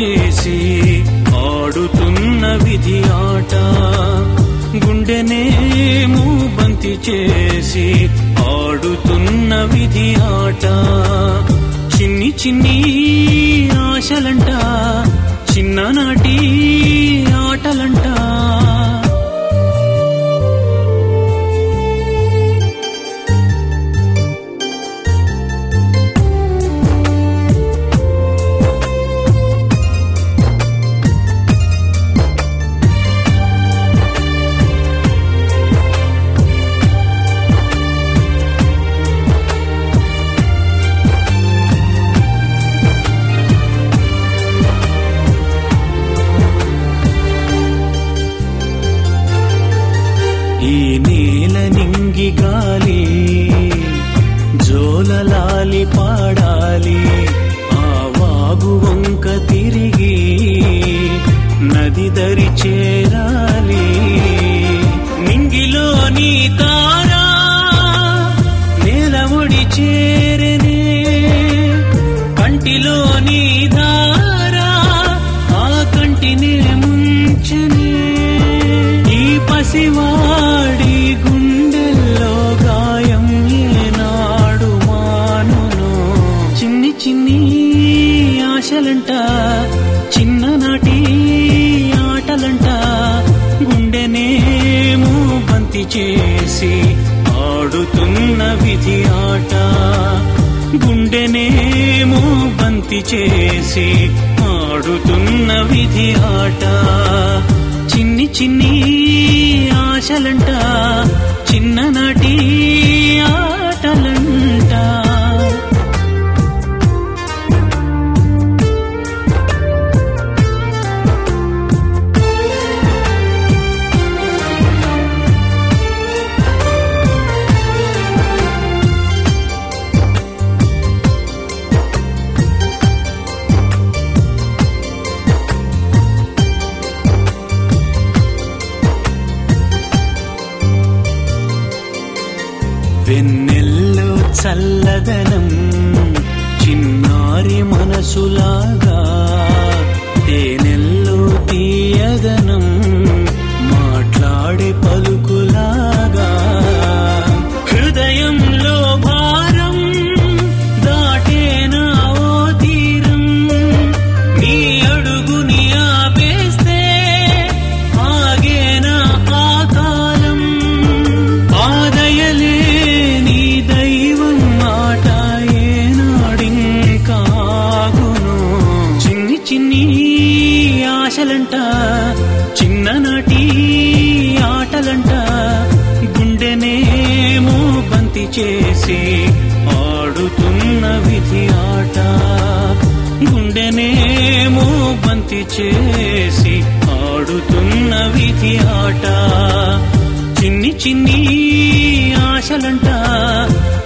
చేసి ఆడుతున్న విధి ఆట గుండెనేమో బంతి చేసి ఆడుతున్న విధి ఆట చిన్ని చిన్ని ఆశలంట చిన్ననాటి ఆటలంట ఈ నేల నింగి గాలి జోలలాలి పాడాలి ఆ వాగు వంక తిరిగి నది దరి చేరాలి నింగిలోని తారా నేల ఒడి చేరనే కంటిలోని ధారా ఆ కంటినే ముంచనే ఈ పసివాడి గుండెల్లో గాయం ఏనాడు మానును చిన్ని చిన్ని ఆశలంట చిన్ననాటి ఆటలంట గుండెనేమో బంతి చేసి ఆడుతున్న విధి ఆట గుండెనేమో బంతి చేసి ఆడుతున్న విధి ఆట చిన్ని చిన్ని ఆశలంట చిన్ననాటి ఆటలంట వెన్నెల్లో చల్లదనం చిన్నారి మనసులాగా తేనెల్లో తీయదనం మాట్లాడే పలుకులాగా హృదయంలో భారం దాటేనా ఓ తీరం నీ అడుగుని ఆపేస్తే ఆగేనా ఆ కాలం ఆదయలే నీ దైవం మాట ఏనాడింకాగును చిన్ని చిన్ని ఆశలంట చిన్ననాటి ఆటలంట గుండెనేమో బంతి చేసి ఆడుతున్న విధి ఆట గుండెనేమో బంతి చేసి ఆడుతున్న విధి ఆట చిన్ని చిన్ని ఆశలంట